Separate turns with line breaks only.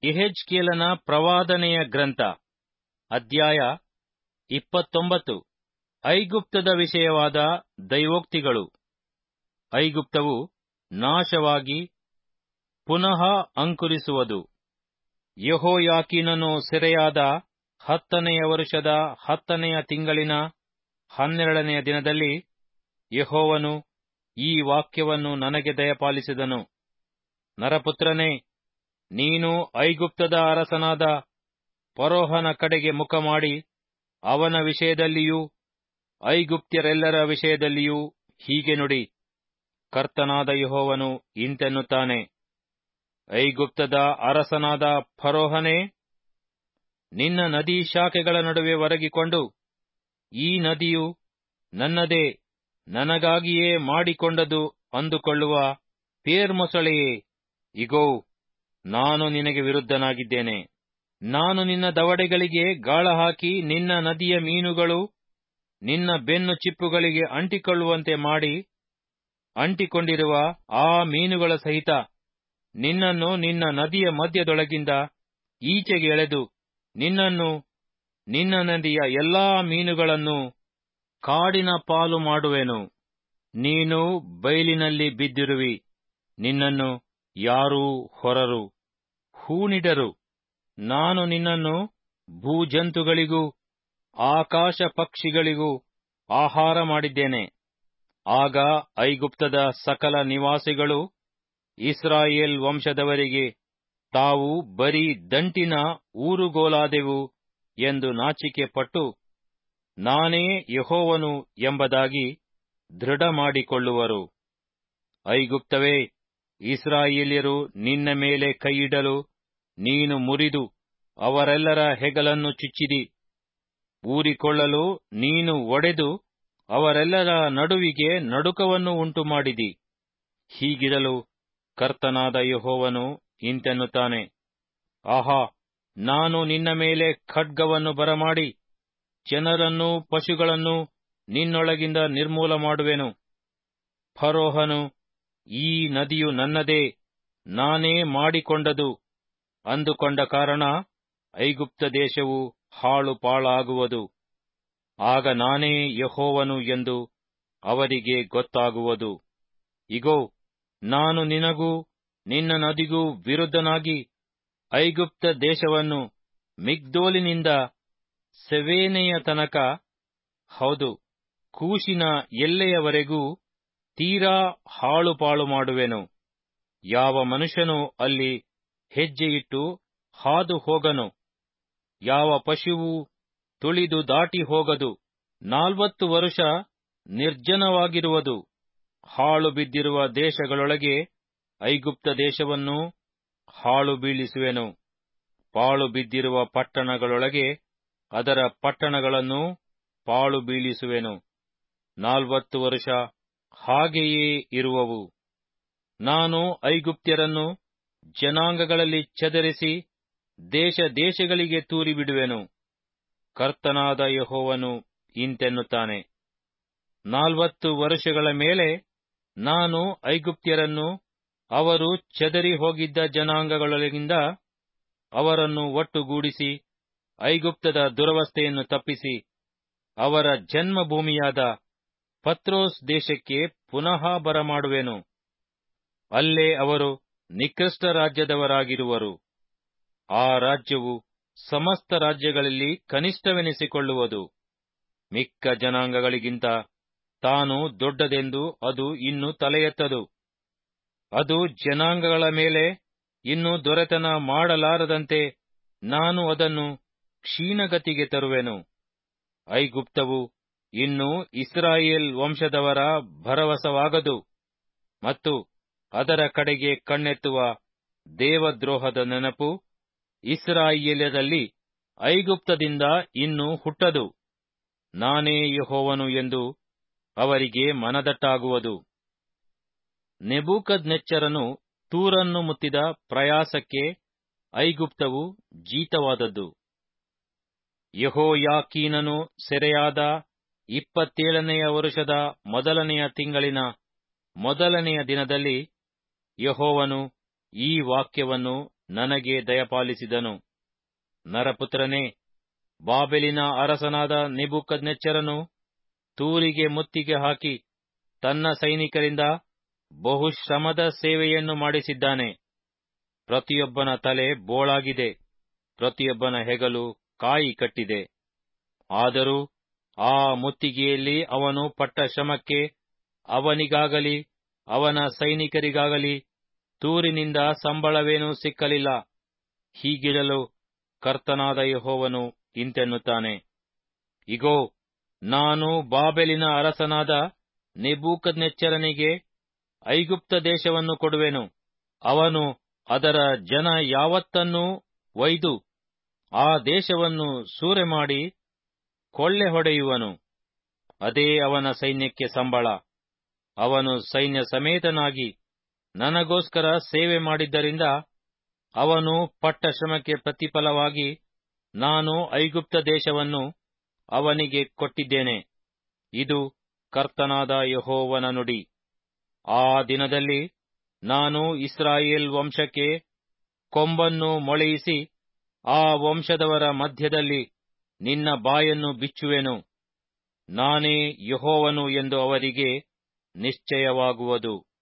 ಇಹೆಜ್ಕೇಲನ ಪ್ರವಾದನೆಯ ಗ್ರಂಥ ಅಧ್ಯಾಯ ಇಪ್ಪತ್ತೊಂಬತ್ತು ಐಗುಪ್ತದ ವಿಷಯವಾದ ದೈವೋಕ್ತಿಗಳು ಐಗುಪ್ತವು ನಾಶವಾಗಿ ಪುನಃ ಅಂಕುರಿಸುವುದು ಯೆಹೋಯಾಕೀನನು ಸೆರೆಯಾದ ಹತ್ತನೆಯ ವರುಷದ ಹತ್ತನೆಯ ತಿಂಗಳಿನ ಹನ್ನೆರಡನೆಯ ದಿನದಲ್ಲಿ ಯೆಹೋವನು ಈ ವಾಕ್ಯವನ್ನು ನನಗೆ ದಯಪಾಲಿಸಿದನು ನರಪುತ್ರನೇ ನೀನು ಐಗುಪ್ತದ ಅರಸನಾದ ಫರೋಹನ ಕಡೆಗೆ ಮುಖಮಾಡಿ ಅವನ ವಿಷಯದಲ್ಲಿಯೂ ಐಗುಪ್ತ್ಯರೆಲ್ಲರ ವಿಷಯದಲ್ಲಿಯೂ ಹೀಗೆ ನುಡಿ ಕರ್ತನಾದ ಯೆಹೋವನು ಇಂತೆನ್ನುತ್ತಾನೆ ಐಗುಪ್ತದ ಅರಸನಾದ ಫರೋಹನೇ ನಿನ್ನ ನದಿ ಶಾಖೆಗಳ ನಡುವೆ ಒರಗಿಕೊಂಡು ಈ ನದಿಯು ನನ್ನದೇ ನನಗಾಗಿಯೇ ಮಾಡಿಕೊಂಡದು ಅಂದುಕೊಳ್ಳುವ ಪೇರ್ಮೊಸಳೆಯೇ ಇಗೋ ನಾನು ನಿನಗೆ ವಿರುದ್ಧನಾಗಿದ್ದೇನೆ ನಾನು ನಿನ್ನ ದವಡೆಗಳಿಗೆ ಗಾಳ ಹಾಕಿ ನಿನ್ನ ನದಿಯ ಮೀನುಗಳು ನಿನ್ನ ಬೆನ್ನು ಚಿಪ್ಪುಗಳಿಗೆ ಅಂಟಿಕೊಳ್ಳುವಂತೆ ಮಾಡಿ ಅಂಟಿಕೊಂಡಿರುವ ಆ ಮೀನುಗಳ ಸಹಿತ ನಿನ್ನನ್ನು ನಿನ್ನ ನದಿಯ ಮಧ್ಯದೊಳಗಿಂದ ಈಚೆಗೆ ಎಳೆದು ನಿನ್ನನ್ನು ನಿನ್ನ ನದಿಯ ಎಲ್ಲಾ ಮೀನುಗಳನ್ನು ಕಾಡಿನ ಪಾಲು ಮಾಡುವೆನು ನೀನು ಬಯಲಿನಲ್ಲಿ ಬಿದ್ದಿರುವಿ ನಿನ್ನನ್ನು ಯಾರೂ ಹೊರರು ಹೂಣಿಡರು ನಾನು ನಿನ್ನನ್ನು ಭೂಜಂತುಗಳಿಗೂ ಆಕಾಶ ಪಕ್ಷಿಗಳಿಗೂ ಆಹಾರ ಮಾಡಿದ್ದೇನೆ ಆಗ ಐಗುಪ್ತದ ಸಕಲ ನಿವಾಸಿಗಳು ಇಸ್ರಾಯೇಲ್ ವಂಶದವರಿಗೆ ತಾವು ಬರೀ ದಂಟಿನ ಊರುಗೋಲಾದೆವು ಎಂದು ನಾಚಿಕೆ ಪಟ್ಟು ನಾನೇ ಯಹೋವನು ಎಂಬುದಾಗಿ ದೃಢ ಮಾಡಿಕೊಳ್ಳುವರು ಐಗುಪ್ತವೇ ಇಸ್ರಾಯೇಲ್ಯರು ನಿನ್ನ ಮೇಲೆ ಕೈಯಿಡಲು ನೀನು ಮುರಿದು ಅವರೆಲ್ಲರ ಹೆಗಲನ್ನು ಚುಚ್ಚಿದಿ ಊರಿಕೊಳ್ಳಲು ನೀನು ಒಡೆದು ಅವರೆಲ್ಲರ ನಡುವಿಗೆ ನಡುಕವನ್ನು ಉಂಟುಮಾಡಿದಿ ಹೀಗಿರಲು ಕರ್ತನಾದ ಯಹೋವನು ಇಂತೆನ್ನುತ್ತಾನೆ ಆಹಾ ನಾನು ನಿನ್ನ ಮೇಲೆ ಖಡ್ಗವನ್ನು ಬರಮಾಡಿ ಜನರನ್ನೂ ಪಶುಗಳನ್ನೂ ನಿನ್ನೊಳಗಿಂದ ನಿರ್ಮೂಲ ಮಾಡುವೆನು ಫರೋಹನು ಈ ನದಿಯು ನನ್ನದೇ ನಾನೇ ಮಾಡಿಕೊಂಡದು ಅಂದುಕೊಂಡ ಕಾರಣ ಐಗುಪ್ತ ದೇಶವು ಹಾಳು ಪಾಳಾಗುವುದು ಆಗ ನಾನೇ ಯಹೋವನು ಎಂದು ಅವರಿಗೆ ಗೊತ್ತಾಗುವುದು ಇಗೋ ನಾನು ನಿನಗೂ ನಿನ್ನ ನದಿಗೂ ವಿರುದ್ಧನಾಗಿ ಐಗುಪ್ತ ದೇಶವನ್ನು ಮಿಗ್ದೋಲಿನಿಂದ ಸೆವೇನೆಯ ತನಕ ಹೌದು ಕೂಶಿನ ಎಲ್ಲೆಯವರೆಗೂ ತೀರಾ ಹಾಳುಪಾಳು ಮಾಡುವೆನು ಯಾವ ಮನುಷ್ಯನೂ ಅಲ್ಲಿ ಹೆಜ್ಜೆಯಿಟ್ಟು ಹಾದು ಹೋಗನು ಯಾವ ಪಶುವೂ ತುಳಿದು ದಾಟಿ ಹೋಗದು ನಾಲ್ವತ್ತು ವರುಷ ನಿರ್ಜನವಾಗಿರುವುದು ಹಾಳು ಬಿದ್ದಿರುವ ದೇಶಗಳೊಳಗೆ ಐಗುಪ್ತ ದೇಶವನ್ನು ಹಾಳು ಬೀಳಿಸುವೆನು ಪಾಳು ಬಿದ್ದಿರುವ ಪಟ್ಟಣಗಳೊಳಗೆ ಅದರ ಪಟ್ಟಣಗಳನ್ನು ಪಾಳು ಬೀಳಿಸುವೆನು ನಾಲ್ವತ್ತು ವರುಷ ಹಾಗೆಯೇ ಇರುವವು ನಾನು ಐಗುಪ್ತ್ಯರನ್ನು ಜನಾಂಗಗಳಲ್ಲಿ ಚದರಿಸಿ ದೇಶ ದೇಶಗಳಿಗೆ ತೂರಿಬಿಡುವೆನು ಕರ್ತನಾದ ಯಹೋವನು ಇಂತೆನ್ನುತ್ತಾನೆ ನಾಲ್ವತ್ತು ವರುಷಗಳ ಮೇಲೆ ನಾನು ಐಗುಪ್ತ್ಯರನ್ನು ಅವರು ಚದರಿ ಹೋಗಿದ್ದ ಜನಾಂಗಗಳೊಳಗಿಂದ ಅವರನ್ನು ಒಟ್ಟುಗೂಡಿಸಿ ಐಗುಪ್ತದ ದುರವಸ್ಥೆಯನ್ನು ತಪ್ಪಿಸಿ ಅವರ ಜನ್ಮಭೂಮಿಯಾದ ಪತ್ರೋಸ್ ದೇಶಕ್ಕೆ ಪುನಃ ಬರಮಾಡುವೆನು ಅಲ್ಲೇ ಅವರು ನಿಕೃಷ್ಟ ರಾಜ್ಯದವರಾಗಿರುವರು ಆ ರಾಜ್ಯವು ಸಮಸ್ತ ರಾಜ್ಯಗಳಲ್ಲಿ ಕನಿಷ್ಠವೆನಿಸಿಕೊಳ್ಳುವುದು ಮಿಕ್ಕ ಜನಾಂಗಗಳಿಗಿಂತ ತಾನು ದೊಡ್ಡದೆಂದು ಅದು ಇನ್ನು ತಲೆ ಎತ್ತದು ಅದು ಜನಾಂಗಗಳ ಮೇಲೆ ಇನ್ನು ದೊರೆತನ ಮಾಡಲಾರದಂತೆ ನಾನು ಅದನ್ನು ಕ್ಷೀಣಗತಿಗೆ ತರುವೆನು ಐಗುಪ್ತವು ಇನ್ನು ಇಸ್ರಾಯೇಲ್ ವಂಶದವರ ಭರವಸವಾಗದು ಮತ್ತು ಅದರ ಕಡೆಗೆ ಕಣ್ಣೆತ್ತುವ ದೇವದ್ರೋಹದ ನೆನಪು ಇಸ್ರಾಯೇಲ್ಯರಲ್ಲಿ ಐಗುಪ್ತದಿಂದ ಇನ್ನು ಹುಟ್ಟದು ನಾನೇ ಯಹೋವನು ಎಂದು ಅವರಿಗೆ ಮನದಟ್ಟಾಗುವುದು ನೆಬೂಕದ್ನೆಚ್ಚರನು ತೂರನ್ನು ಮುತ್ತಿದ ಪ್ರಯಾಸಕ್ಕೆ ಐಗುಪ್ತವು ಜೀತವಾದದ್ದು ಯಹೋಯಾಕೀನನು ಸೆರೆಯಾದ ಇಪ್ಪತ್ತೇಳನೆಯ ವರುಷದ ಮೊದಲನೆಯ ತಿಂಗಳಿನ ಮೊದಲನೆಯ ದಿನದಲ್ಲಿ ಯಹೋವನು ಈ ವಾಕ್ಯವನ್ನು ನನಗೆ ದಯಪಾಲಿಸಿದನು ನರಪುತ್ರನೇ ಬಾಬೆಲಿನ ಅರಸನಾದ ನೆಬುಕದ್ನೆಚ್ಚರನು ತೂರಿಗೆ ಮುತ್ತಿಗೆ ಹಾಕಿ ತನ್ನ ಸೈನಿಕರಿಂದ ಬಹುಶ್ರಮದ ಸೇವೆಯನ್ನು ಮಾಡಿಸಿದ್ದಾನೆ ಪ್ರತಿಯೊಬ್ಬನ ತಲೆ ಬೋಳಾಗಿದೆ ಪ್ರತಿಯೊಬ್ಬನ ಹೆಗಲು ಕಾಯಿ ಕಟ್ಟಿದೆ ಆದರೂ ಆ ಮುತ್ತಿಗೆಯಲ್ಲಿ ಅವನು ಪಟ್ಟ ಶ್ರಮಕ್ಕೆ ಅವನಿಗಾಗಲಿ ಅವನ ಸೈನಿಕರಿಗಾಗಲಿ ತೂರಿನಿಂದ ಸಂಬಳವೇನೂ ಸಿಕ್ಕಲಿಲ್ಲ ಹೀಗಿರಲು ಕರ್ತನಾದ ಯಹೋವನು ಇಂತೆನ್ನುತ್ತಾನೆ ಇಗೋ ನಾನು ಬಾಬೆಲಿನ ಅರಸನಾದ ನೆಬೂಕದ್ನೆಚ್ಚರನಿಗೆ ಐಗುಪ್ತ ದೇಶವನ್ನು ಕೊಡುವೆನು ಅವನು ಅದರ ಜನ ಯಾವತ್ತನ್ನೂ ಒಯ್ದು ಆ ದೇಶವನ್ನು ಸೂರೆ ಮಾಡಿ ಕೊಳ್ಳೆ ಹೊಡೆಯುವನು ಅದೇ ಅವನ ಸೈನ್ಯಕ್ಕೆ ಸಂಬಳ ಅವನು ಸೈನ್ಯ ಸಮೇತನಾಗಿ ನನಗೋಸ್ಕರ ಸೇವೆ ಮಾಡಿದ್ದರಿಂದ ಅವನು ಪಟ್ಟ ಶ್ರಮಕ್ಕೆ ಪ್ರತಿಫಲವಾಗಿ ನಾನು ಐಗುಪ್ತ ದೇಶವನ್ನು ಅವನಿಗೆ ಕೊಟ್ಟಿದ್ದೇನೆ ಇದು ಕರ್ತನಾದ ಯಹೋವನ ನುಡಿ ಆ ದಿನದಲ್ಲಿ ನಾನು ಇಸ್ರಾಯೇಲ್ ವಂಶಕ್ಕೆ ಕೊಂಬನ್ನು ಮೊಳೆಯಿಸಿ ಆ ವಂಶದವರ ಮಧ್ಯದಲ್ಲಿ ನಿನ್ನ ಬಾಯನ್ನು ಬಿಚ್ಚುವೆನು ನಾನೇ ಯಹೋವನು ಎಂದು ಅವರಿಗೆ ನಿಶ್ಚಯವಾಗುವುದು